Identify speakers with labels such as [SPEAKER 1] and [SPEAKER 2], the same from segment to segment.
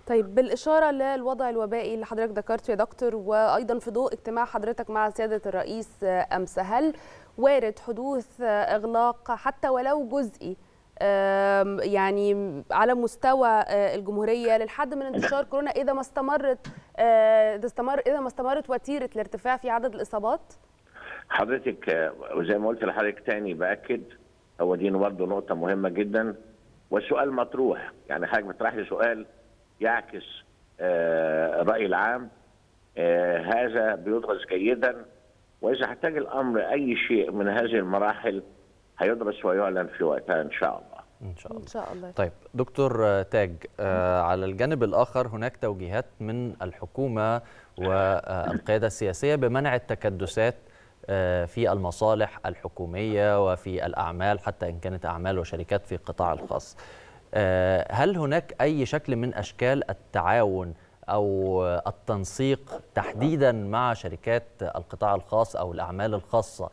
[SPEAKER 1] طيب بالإشارة للوضع الوبائي اللي حضرتك ذكرته يا دكتور وأيضا في ضوء اجتماع حضرتك مع سيادة الرئيس أمس هل وارد حدوث إغلاق حتى ولو جزئي يعني على مستوى الجمهورية للحد من انتشار كورونا إذا ما استمرت إذا استمر إذا ما استمرت وتيرة الارتفاع في عدد الإصابات؟
[SPEAKER 2] حضرتك وزي ما قلت لحضرتك تاني باكد هو دي برضه نقطه مهمه جدا والسؤال مطروح يعني حضرتك بتطرح لي سؤال يعكس آه الراي العام آه هذا بيدرس جيدا واذا احتاج الامر اي شيء من هذه المراحل هيدرس ويعلن في وقتها ان شاء الله.
[SPEAKER 3] ان شاء الله.
[SPEAKER 1] إن شاء الله.
[SPEAKER 3] طيب دكتور تاج آه على الجانب الاخر هناك توجيهات من الحكومه والقياده السياسيه بمنع التكدسات في المصالح الحكوميه وفي الاعمال حتى ان كانت اعمال وشركات في القطاع الخاص. هل هناك اي شكل من اشكال التعاون او التنسيق تحديدا مع شركات القطاع الخاص او الاعمال الخاصه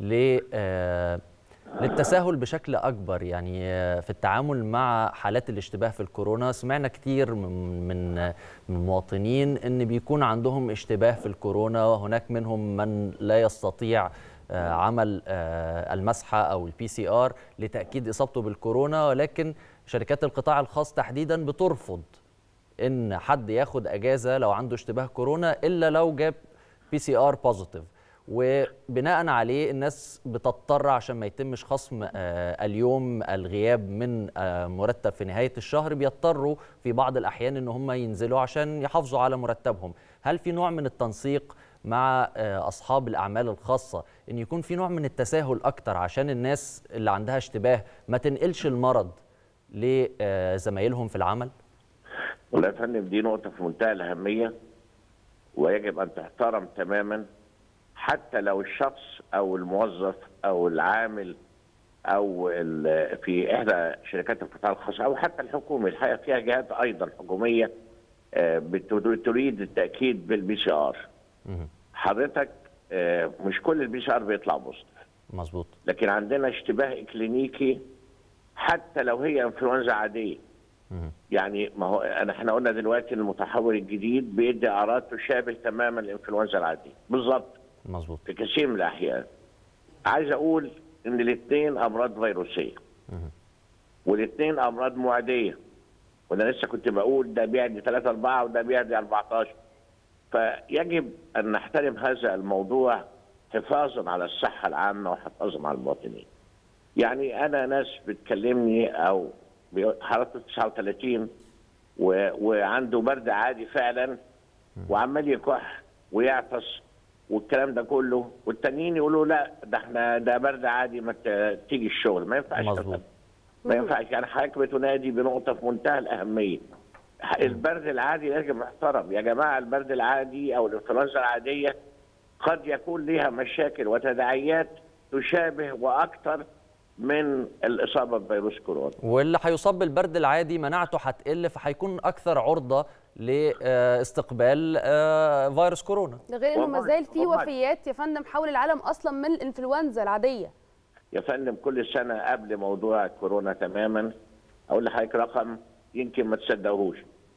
[SPEAKER 3] للتساهل بشكل اكبر يعني في التعامل مع حالات الاشتباه في الكورونا سمعنا كتير من من المواطنين ان بيكون عندهم اشتباه في الكورونا وهناك منهم من لا يستطيع عمل المسحه او البي سي ار لتاكيد اصابته بالكورونا ولكن شركات القطاع الخاص تحديدا بترفض ان حد ياخد اجازه لو عنده اشتباه كورونا الا لو جاب بي سي ار بوزيتيف وبناء عليه الناس بتضطر عشان ما يتمش خصم اليوم الغياب من مرتب في نهايه الشهر بيضطروا في بعض الاحيان ان هم ينزلوا عشان يحافظوا على مرتبهم هل في نوع من التنسيق مع اصحاب الاعمال الخاصه ان يكون في نوع من التساهل اكتر عشان الناس اللي عندها اشتباه ما تنقلش المرض لزمايلهم في العمل
[SPEAKER 2] والله يا فندم دي نقطه في منتهى الاهميه ويجب ان تحترم تماما حتى لو الشخص او الموظف او العامل او في احدى شركات القطاع الخاص او حتى الحكومي الحقيقه فيها جهات ايضا حكوميه تريد التاكيد بالبي سي ار حضرتك مش كل البي سي ار بيطلع بوزيتيف
[SPEAKER 3] مظبوط
[SPEAKER 2] لكن عندنا اشتباه اكلينيكي حتى لو هي انفلونزا عاديه يعني ما هو احنا قلنا دلوقتي المتحور الجديد بيدي اعراض تشابه تماما الانفلونزا العاديه بالظبط
[SPEAKER 3] مظبوط
[SPEAKER 2] في كثير من الاحيان عايز اقول ان الاثنين امراض فيروسيه والاثنين امراض معديه وانا لسه كنت بقول ده بيعدي 3 4 وده بيعدي 14 فيجب ان نحترم هذا الموضوع حفاظا على الصحه العامه وحفاظا على المواطنين. يعني انا ناس بتكلمني او حرارته 39 و... وعنده برد عادي فعلا وعمال يكح ويعطس والكلام ده كله والتانيين يقولوا لا ده احنا ده برد عادي ما تيجي الشغل ما ينفعش
[SPEAKER 3] مظبوط
[SPEAKER 2] ما ينفعش يعني حضرتك بتنادي بنقطه في منتهى الاهميه البرد العادي لازم محترم يا جماعه البرد العادي او الانفلونزا العاديه قد يكون لها مشاكل وتداعيات تشابه واكثر من الاصابه بفيروس كورونا
[SPEAKER 3] واللي هيصاب بالبرد العادي مناعته هتقل فهيكون اكثر عرضه لاستقبال فيروس كورونا
[SPEAKER 1] ده غير انه ما زال في وفيات يا فندم حول العالم اصلا من الانفلونزا العاديه
[SPEAKER 2] يا فندم كل سنه قبل موضوع كورونا تماما اقول لحضرتك رقم يمكن ما تصدقوهوش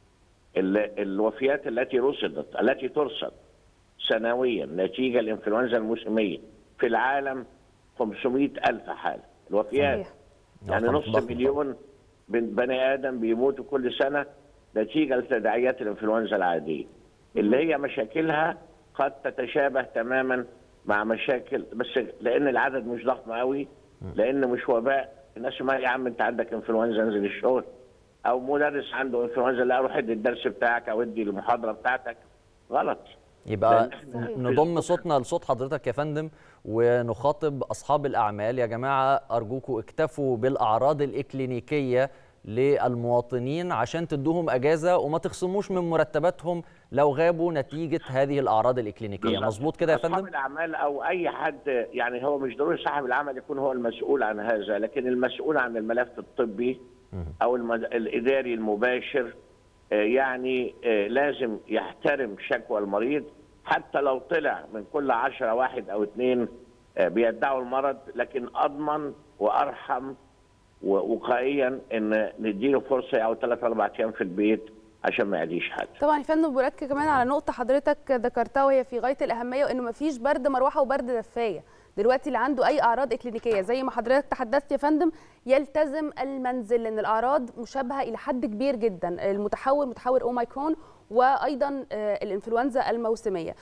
[SPEAKER 2] الوفيات التي رصدت التي ترصد سنويا نتيجه الانفلونزا الموسميه في العالم 500 ألف حالة الوفيات يعني نص مليون بني آدم بيموتوا كل سنة نتيجة لتداعيات الانفلونزا العادية اللي هي مشاكلها قد تتشابه تماما مع مشاكل بس لأن العدد مش ضخم قوي لأن مش وباء الناس ما يا عم أنت عندك انفلونزا انزل الشغل أو مدرس عنده انفلونزا لا روح ادي الدرس بتاعك أو ادي المحاضرة بتاعتك غلط
[SPEAKER 3] يبقى نضم صوتنا لصوت حضرتك يا فندم ونخاطب اصحاب الاعمال يا جماعه ارجوكم اكتفوا بالاعراض الاكلينيكيه للمواطنين عشان تدوهم اجازه وما تخصموش من مرتباتهم لو غابوا نتيجه هذه الاعراض الاكلينيكيه مظبوط كده يا فندم
[SPEAKER 2] اصحاب الاعمال او اي حد يعني هو مش ضروري صاحب العمل يكون هو المسؤول عن هذا لكن المسؤول عن الملف الطبي او الاداري المباشر يعني لازم يحترم شكوى المريض حتى لو طلع من كل عشرة واحد أو اثنين بيدعوا المرض لكن أضمن وأرحم ووقائيا إن نديله فرصة أو ثلاث أربع أيام في البيت عشان ما يعديش حد
[SPEAKER 1] طبعا يا فندم بركز كمان على نقطه حضرتك ذكرتها وهي في غايه الاهميه وانه ما فيش برد مروحه وبرد دفايه دلوقتي اللي عنده اي اعراض اكلينيكيه زي ما حضرتك تحدثت يا فندم يلتزم المنزل لان الاعراض مشابهه الى حد كبير جدا المتحور متحور اوميكرون وايضا الانفلونزا الموسميه